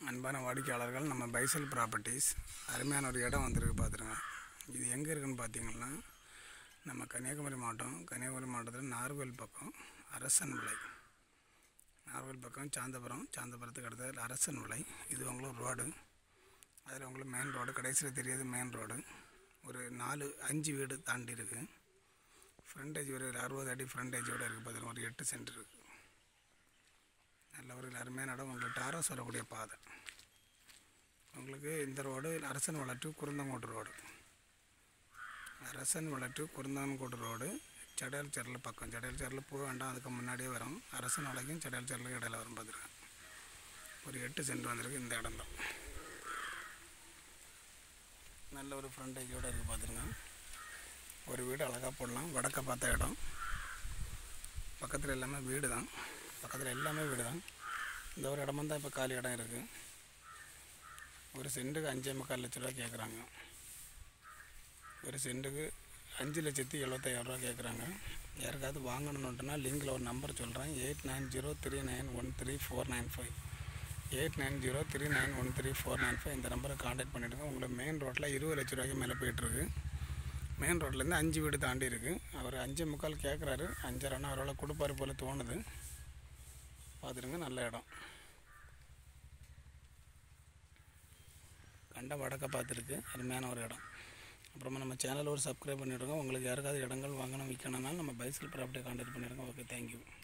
அன்பான வாடிக்கையாளர்கள் நம்ம பைசல் ப்ராப்பர்ட்டிஸ் அருமையான ஒரு இடம் வந்திருக்கு பார்த்துருங்க இது எங்கே இருக்குன்னு பார்த்தீங்கன்னா நம்ம கன்னியாகுமரி மாவட்டம் கன்னியாகுமரி மாவட்டத்தில் நார்கோயில் பக்கம் அரசன் விலை நார்கோயில் பக்கம் சாந்தபுரம் சாந்தபுரத்துக்கு அடுத்தது அரசன் விலை இது உங்களுக்கு ரோடு அதில் உங்களுக்கு மெயின் ரோடு கடைசியில் தெரியாது மெயின் ரோடு ஒரு நாலு அஞ்சு வீடு தாண்டி இருக்குது ஃப்ரண்டேஜ் ஒரு அறுபது அடி ஃப்ரண்டேஜோடு இருக்குது பார்த்தீங்கன்னா ஒரு எட்டு சென்ட் இருக்குது நல்ல ஒரு அருமையான இடம் உங்களுக்கு டாரஸ் வரக்கூடிய பாதை உங்களுக்கு இந்த ரோடு அரசன் வளட்டு குருந்தங்கோட்டு ரோடு அரசன் வளட்டு குருந்தங்கோட்டு ரோடு சடையல் செரல் பக்கம் சடையல் செரல் போக வேண்டாம் அதுக்கு முன்னாடியே வரும் அரசன் வளைக்கும் சடையல் செரலுக்கு இடையில வரும் பார்த்துருக்கேன் ஒரு எட்டு சென்ட் வந்திருக்கு இந்த இடம் தான் நல்ல ஒரு ஃப்ரண்டேஜோடு இருக்குது பார்த்துருங்க ஒரு வீடு அழகாக போடலாம் வடக்க பார்த்த இடம் பக்கத்தில் எல்லாமே வீடு தான் பக்கத்தில் எல்லாமே வீடு தான் இந்த ஒரு இடமா தான் இப்போ காலி இடம் இருக்குது ஒரு சென்ட்டுக்கு அஞ்சே முக்கால் லட்ச ரூபா கேட்குறாங்க ஒரு சென்ட்டுக்கு அஞ்சு லட்சத்தி எழுபத்தாயிரரூவா கேட்குறாங்க யாருக்காவது வாங்கணுன்னுட்டுனா லிங்கில் ஒரு நம்பர் சொல்கிறேன் eight nine zero three nine one three four nine five eight nine zero three nine one three four nine five இந்த நம்பரை காண்டாக்ட் பண்ணிவிடுங்க உங்களுக்கு மெயின் ரோட்டில் இருபது லட்ச ரூபாய்க்கு மேலே போயிட்டுருக்கு மெயின் ரோட்லேருந்து அஞ்சு வீடு தாண்டி இருக்குது அவர் அஞ்சு முக்கால் கேட்குறாரு அஞ்சரைனா அவரால் கொடுப்பாரு போல் தோணுது பார்த்துருங்க நல்ல இடம் கண்ட வடக்க பார்த்துருக்கு அருமையான ஒரு இடம் அப்புறமா நம்ம சேனலை ஒரு சப்ஸ்கிரைப் பண்ணிவிடுங்க உங்களுக்கு யாருக்காவது இடங்கள் வாங்கணும் விற்கணும்னாலும் நம்ம பைசல் ப்ராப்பர்ட்டியை கான்டாக்ட் பண்ணிடுங்க ஓகே தேங்க்யூ